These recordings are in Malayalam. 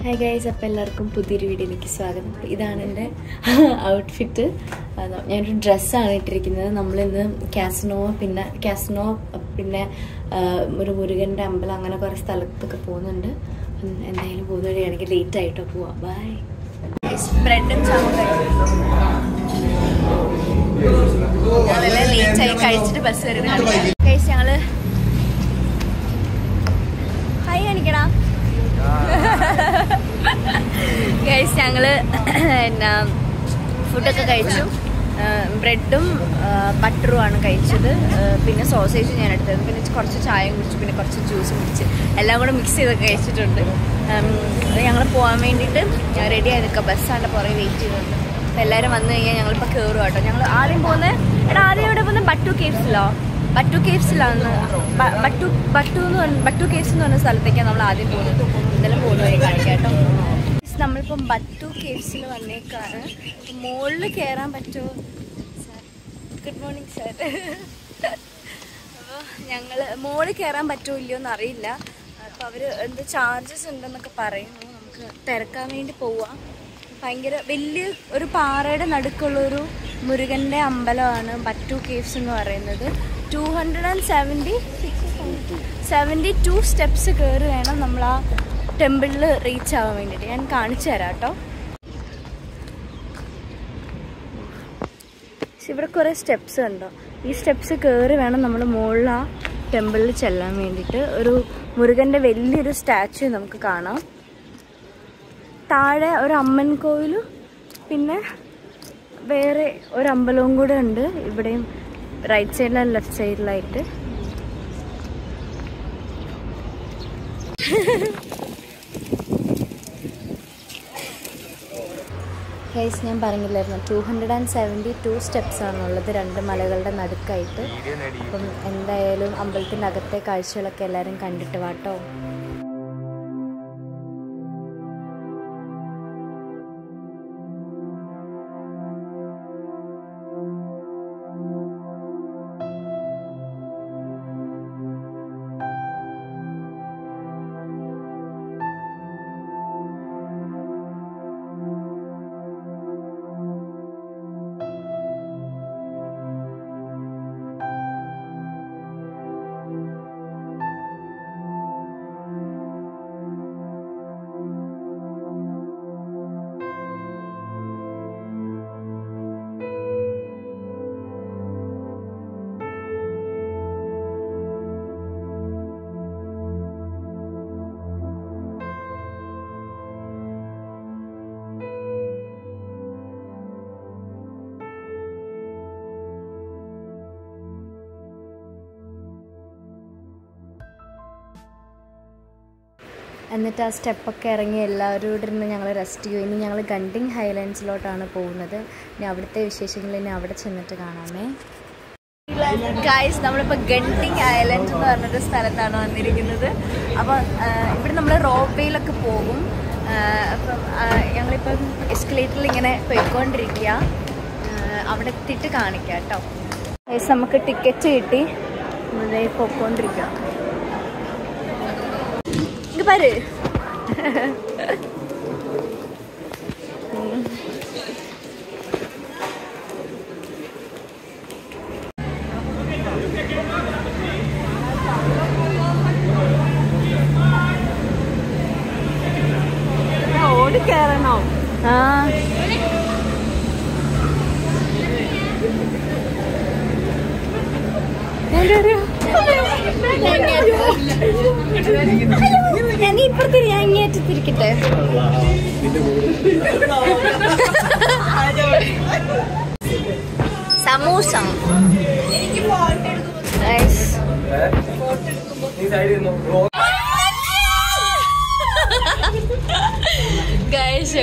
ഹായ് ഗൈസ് അപ്പോൾ എല്ലാവർക്കും പുതിയൊരു വീഡിയോയിലേക്ക് സ്വാഗതം ഇതാണ് എൻ്റെ ഔട്ട്ഫിറ്റ് ഞാനൊരു ഡ്രസ്സാണ് ഇട്ടിരിക്കുന്നത് നമ്മളിന്ന് കാസിനോ പിന്നെ കാസിനോ പിന്നെ ആ, ഒരു മുരുകൻ്റെ അമ്പലം അങ്ങനെ കുറേ സ്ഥലത്തൊക്കെ പോകുന്നുണ്ട് ഉം, എന്തായാലും പോകുന്ന വഴിയാണെങ്കിൽ ലേറ്റ് ആയിട്ടോ പോവാം ബൈ ബ്രെഡും ഞങ്ങളെല്ലാം ലേറ്റ് ആയി കഴിച്ചിട്ട് ബസ് വരുന്നത് കഴിച്ച് ഞങ്ങള് ഹായ് കാണിക്കടാ ഗൈസ് ഞങ്ങള് എന്നാ ഫുഡൊക്കെ കഴിച്ചു ബ്രെഡും ബട്ടറും ആണ് കഴിച്ചത് ആ, പിന്നെ സോസേജ് ഞാൻ എടുത്തത് പിന്നെ കുറച്ച് ചായയും കുടിച്ചു പിന്നെ കുറച്ച് ജ്യൂസും കുടിച്ച് എല്ലാം കൂടെ മിക്സ് ചെയ്തൊക്കെ കഴിച്ചിട്ടുണ്ട് ഞങ്ങൾ പോകാൻ വേണ്ടിയിട്ട് റെഡി ആയി നിൽക്കുക ബസ്സാണ്ട് പുറകെ വെയിറ്റ് ചെയ്യുന്നുണ്ട് അപ്പോൾ എല്ലാവരും വന്നു കഴിഞ്ഞാൽ ഞങ്ങളിപ്പോൾ കയറും കേട്ടോ ഞങ്ങൾ ആദ്യം പോകുന്നത് എടാ ആദ്യം ഇവിടെ പോകുന്നത് ബട്ടു കേവ്സിലോ ബട്ടു കേവ്സിലാണ് ബ- ബട്ടു ബട്ടു എന്ന് പറഞ്ഞ ബട്ടു കേവ്സ് എന്ന് പറഞ്ഞ സ്ഥലത്തേക്കാണ് നമ്മൾ ആദ്യം പോകുന്നത് ഇന്നലെ പോകുന്ന വഴി കാണിക്കാം കേട്ടോ നമ്മളിപ്പം ബട്ടു കേവ്സിൽ വന്നേക്കാണ് മുകളിൽ കയറാൻ പറ്റുമോ ഗുഡ് മോർണിംഗ് സാർ അപ്പോൾ ഞങ്ങൾ മുകളിൽ കയറാൻ പറ്റുമോ ഇല്ലയോ എന്ന് അറിയില്ല അപ്പോൾ അവർ എന്ത് ചാർജസ് ഉണ്ടെന്നൊക്കെ പറയുന്നു നമുക്ക് തിരക്കാൻ വേണ്ടി പോവാം ഭയങ്കര വലിയ ഒരു പാറയുടെ നടുക്കുള്ളൊരു മുരുകൻ്റെ അമ്പലമാണ് ബറ്റു കേവ്സ് എന്ന് പറയുന്നത് two hundred and seventy seventy two steps കയറി വേണം നമ്മൾ ആ ടെമ്പിളിൽ റീച്ച് ആവാൻ വേണ്ടിയിട്ട് ഞാൻ കാണിച്ചു തരാം കേട്ടോ പക്ഷെ ഇവിടെ കുറേ സ്റ്റെപ്സ് ഉണ്ടോ ഈ സ്റ്റെപ്സ് കയറി വേണം നമ്മൾ മുകളിൽ ആ ടെമ്പിളിൽ ചെല്ലാൻ വേണ്ടിയിട്ട് ഒരു മുരുകൻ്റെ വലിയൊരു സ്റ്റാച്ചു നമുക്ക് കാണാം താഴെ ഒരു അമ്മൻ കോവിലും പിന്നെ വേറെ ഒരു അമ്പലവും കൂടെ ഉണ്ട് ഇവിടെയും റൈറ്റ് സൈഡിലും ലെഫ്റ്റ് സൈഡിലായിട്ട് ഗൈസ് ഞാൻ പറഞ്ഞില്ലായിരുന്നു two hundred and seventy two steps ആണുള്ളത് രണ്ട് മലകളുടെ നടുക്കായിട്ട് അപ്പം എന്തായാലും അമ്പലത്തിൻ്റെ അകത്തെ കാഴ്ചകളൊക്കെ എല്ലാവരും കണ്ടിട്ട് വാട്ടോ എന്നിട്ട് ആ സ്റ്റെപ്പൊക്കെ ഇറങ്ങി എല്ലാവരും ഇവിടെ ഇരുന്ന് ഞങ്ങൾ റെസ്റ്റ് ചെയ്യും ഇനി ഞങ്ങൾ ഗണ്ടിങ് ഹൈലൻഡ്സിലോട്ടാണ് പോകുന്നത് ഇനി അവിടുത്തെ വിശേഷങ്ങൾ ഇനി അവിടെ ചെന്നിട്ട് കാണാമേ ഗായ്സ് നമ്മളിപ്പോൾ ഗണ്ടിങ് ഐലൻഡ് എന്ന് പറഞ്ഞൊരു സ്ഥലത്താണ് വന്നിരിക്കുന്നത് അപ്പോൾ ഇവിടെ നമ്മൾ റോപ്പേയിലൊക്കെ പോകും ആ, അപ്പം ആ, ഞങ്ങളിപ്പം എസ്കലേറ്ററിൽ ഇങ്ങനെ പോയിക്കൊണ്ടിരിക്കുക ആ, അവിടെ എത്തിയിട്ട് കാണിക്കാം കേട്ടോ ഗൈസ് നമുക്ക് ടിക്കറ്റ് കിട്ടി നമ്മളിതേ പോയിക്കൊണ്ടിരിക്കുക ഇങ്ങ് പാரு ഓടി കയറണോ ആ ഞാൻ ഇപ്പുറത്ത് ഞാൻ ഇങ്ങേറ്റത്തിരിക്കട്ടെ സമൂസ Guys. Guys,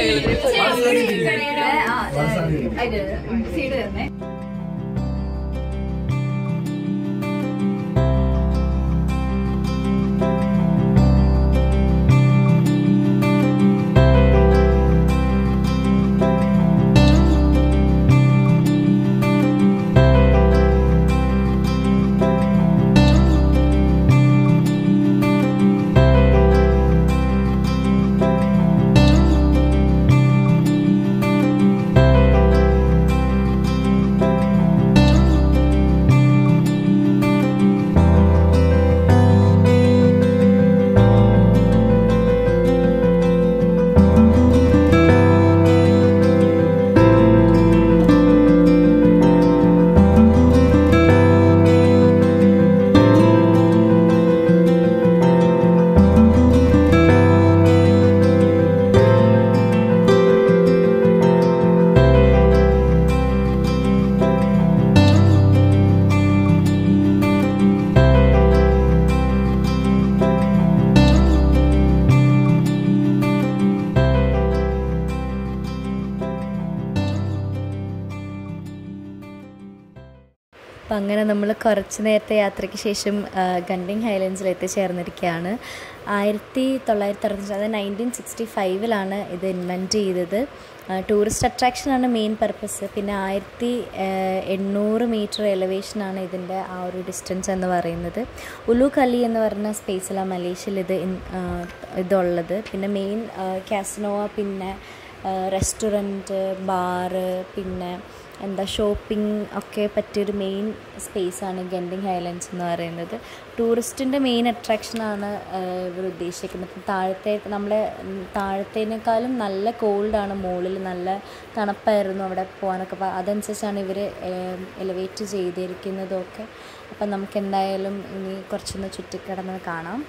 അങ്ങനെ നമ്മൾ കുറച്ച് നേരത്തെ യാത്രയ്ക്ക് ശേഷം ആ, ഗണ്ടിങ് ഹൈലൻഡ്സിൽ എത്തിച്ചേർന്നിരിക്കുകയാണ് ആയിരത്തി തൊള്ളായിരത്തി അറുപത്തഞ്ച് അതായത് നയൻറ്റീൻ സിക്സ്റ്റി ഫൈവിലാണ് ഇത് ഇൻവെൻറ്റ് ചെയ്തത് ടൂറിസ്റ്റ് അട്രാക്ഷനാണ് മെയിൻ പർപ്പസ് പിന്നെ ആയിരത്തി എണ്ണൂറ് മീറ്റർ എലവേഷനാണ് ഇതിൻ്റെ ആ ഒരു ഡിസ്റ്റൻസ് എന്ന് പറയുന്നത് ഉലു കലി എന്ന് പറഞ്ഞ സ്പേസിലാണ് മലേഷ്യയിൽ ഇത് ഇൻ- ആ, ഇതുള്ളത് പിന്നെ മെയിൻ കാസിനോവ പിന്നെ റെസ്റ്റോറൻറ്റ് ബാറ് പിന്നെ എന്താ ഷോപ്പിംഗ് ഒക്കെ പറ്റിയൊരു മെയിൻ സ്പേസാണ് ഗെൻഡിങ് ഹൈലൻഡ്സ് എന്ന് പറയുന്നത് ടൂറിസ്റ്റിൻ്റെ മെയിൻ അട്രാക്ഷനാണ് ഇവർ ഉദ്ദേശിക്കുന്നത് ഇപ്പം താഴത്തെ നമ്മളെ ഉം, താഴത്തേനേക്കാളും നല്ല കോൾഡാണ് മുകളിൽ നല്ല തണുപ്പായിരുന്നു അവിടെ പോകാനൊക്കെ അപ്പോൾ അതനുസരിച്ചാണ് ഇവർ എലിവേറ്റ് ചെയ്തിരിക്കുന്നതൊക്കെ അപ്പം നമുക്ക് എന്തായാലും ഇനി കുറച്ചൊന്ന് ചുറ്റിക്കിടന്ന് കാണാം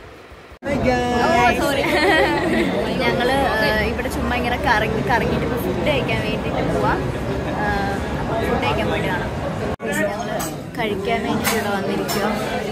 സോറി ഞങ്ങള് ഏഹ്, ഇവിടെ ചുമ്മാ ഇങ്ങനെ കറങ്ങി കറങ്ങിയിട്ട് ഇപ്പോൾ ഫുഡ് കഴിക്കാൻ വേണ്ടിയിട്ട് പോവാം അപ്പോൾ ഫുഡ് കഴിക്കാൻ വേണ്ടി കാണാം ഞങ്ങൾ കഴിക്കാൻ വേണ്ടിയിട്ട് ഇവിടെ വന്നിരിക്കുക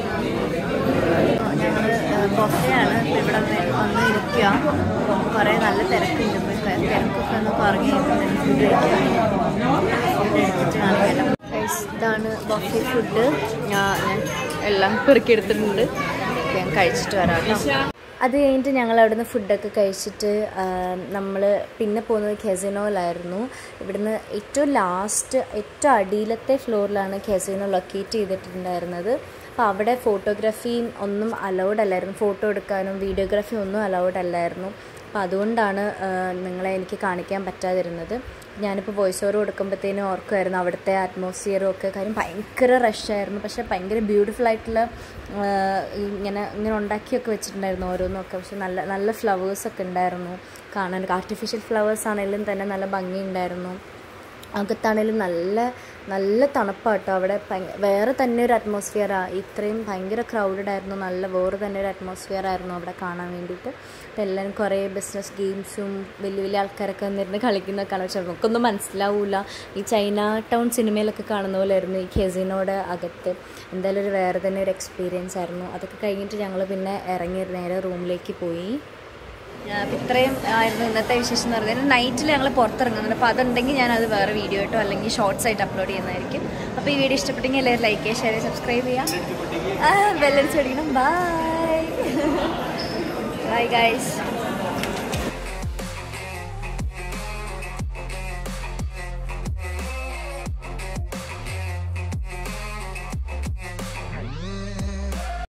ഞങ്ങൾ ബൊഫയാണ് ഇപ്പോൾ ഇവിടെ വന്ന് വന്ന് ഇരിക്കുക കുറേ നല്ല തിരക്കുണ്ട് ഇപ്പോൾ ക- തിരക്കൊക്കെ ഒന്ന് കുറഞ്ഞ് ഫുഡ് കഴിക്കാൻ ഫുഡ് എടുത്തിട്ട് കാണിക്കാം Guys, ഇതാണ് ബൊഫെ ഫുഡ് ഞാൻ ഞാൻ എല്ലാം പെറുക്കിയെടുത്തിട്ടുണ്ട് ഞാൻ കഴിച്ചിട്ട് വരാം കേട്ടോ അത് കഴിഞ്ഞിട്ട് ഞങ്ങൾ അവിടുന്ന് ഫുഡൊക്കെ കഴിച്ചിട്ട് നമ്മൾ പിന്നെ പോകുന്നത് ഖെസിനോയിലായിരുന്നു ഇവിടുന്ന് ഏറ്റവും ലാസ്റ്റ് ഏറ്റവും അടിയിലത്തെ ഫ്ലോറിലാണ് ഖെസിനോ ലൊക്കേറ്റ് ചെയ്തിട്ടുണ്ടായിരുന്നത് അപ്പോൾ അവിടെ ഫോട്ടോഗ്രാഫിയും ഒന്നും അലൗഡ് അല്ലായിരുന്നു ഫോട്ടോ എടുക്കാനും വീഡിയോഗ്രാഫി ഒന്നും അലൗഡ് അല്ലായിരുന്നു അപ്പോൾ അതുകൊണ്ടാണ് ആ, നിങ്ങളെ എനിക്ക് കാണിക്കാൻ പറ്റാതിരുന്നത് ഞാനിപ്പോൾ വോയിസ് ഓവർ കൊടുക്കുമ്പോഴത്തേനും ഓർക്കുമായിരുന്നു അവിടുത്തെ അറ്റ്മോസ്ഫിയറും ഒക്കെ കാര്യം ഭയങ്കര റഷായിരുന്നു പക്ഷേ ഭയങ്കര ബ്യൂട്ടിഫുൾ ആയിട്ടുള്ള ആ, ഇങ്ങനെ ഇങ്ങനെ ഉണ്ടാക്കിയൊക്കെ വെച്ചിട്ടുണ്ടായിരുന്നു ഓരോന്നൊക്കെ പക്ഷെ നല്ല നല്ല ഫ്ലവേഴ്സൊക്കെ ഉണ്ടായിരുന്നു കാണാൻ ആർട്ടിഫിഷ്യൽ ഫ്ലവേഴ്സ് ആണെങ്കിലും തന്നെ നല്ല ഭംഗിയുണ്ടായിരുന്നു അകത്താണേലും നല്ല നല്ല തണുപ്പാട്ടോ അവിടെ ഭയ- വേറെ തന്നെ ഒരു അറ്റ്മോസ്ഫിയറാണ് ഇത്രയും ഭയങ്കര ക്രൗഡഡ് ആയിരുന്നു നല്ല വേറെ തന്നെ ഒരു അറ്റ്മോസ്ഫിയർ ആയിരുന്നു അവിടെ കാണാൻ വേണ്ടിയിട്ട് അപ്പോൾ എല്ലാവരും കുറേ ബിസിനസ് ഗെയിംസും വലിയ വലിയ ആൾക്കാരൊക്കെ വന്നിരുന്ന് കളിക്കുന്നതൊക്കെ കാണാൻ പക്ഷെ നമുക്കൊന്നും മനസ്സിലാവില്ല ഈ ചൈന ടൗൺ സിനിമയിലൊക്കെ കാണുന്ന പോലെ ആയിരുന്നു ഈ ഖെസിനോട് അകത്ത് എന്തായാലും ഒരു വേറെ തന്നെ ഒരു എക്സ്പീരിയൻസ് ആയിരുന്നു അതൊക്കെ കഴിഞ്ഞിട്ട് ഞങ്ങൾ പിന്നെ ഇറങ്ങി നേരെ റൂമിലേക്ക് പോയി അപ്പം ഇത്രയും ആയിരുന്നു ഇന്നത്തെ വിശേഷം എന്ന് പറയുന്നത് നൈറ്റിൽ ഞങ്ങൾ പുറത്തിറങ്ങുന്നുണ്ട് അപ്പോൾ അതുണ്ടെങ്കിൽ ഞാൻ അത് വേറെ വീഡിയോ ആയിട്ടോ അല്ലെങ്കിൽ ഷോർട്സ് ആയിട്ട് അപ്ലോഡ് ചെയ്യുന്നതായിരിക്കും അപ്പോൾ ഈ വീഡിയോ ഇഷ്ടപ്പെട്ടെങ്കിൽ എല്ലാവരും ലൈക്ക് ചെയ്യുക ഷെയർ ചെയ്യുക സബ്സ്ക്രൈബ് ചെയ്യുക ബെല്ലടിച്ച് പഠിക്കണം ബൈ ബൈ ഗൈസ്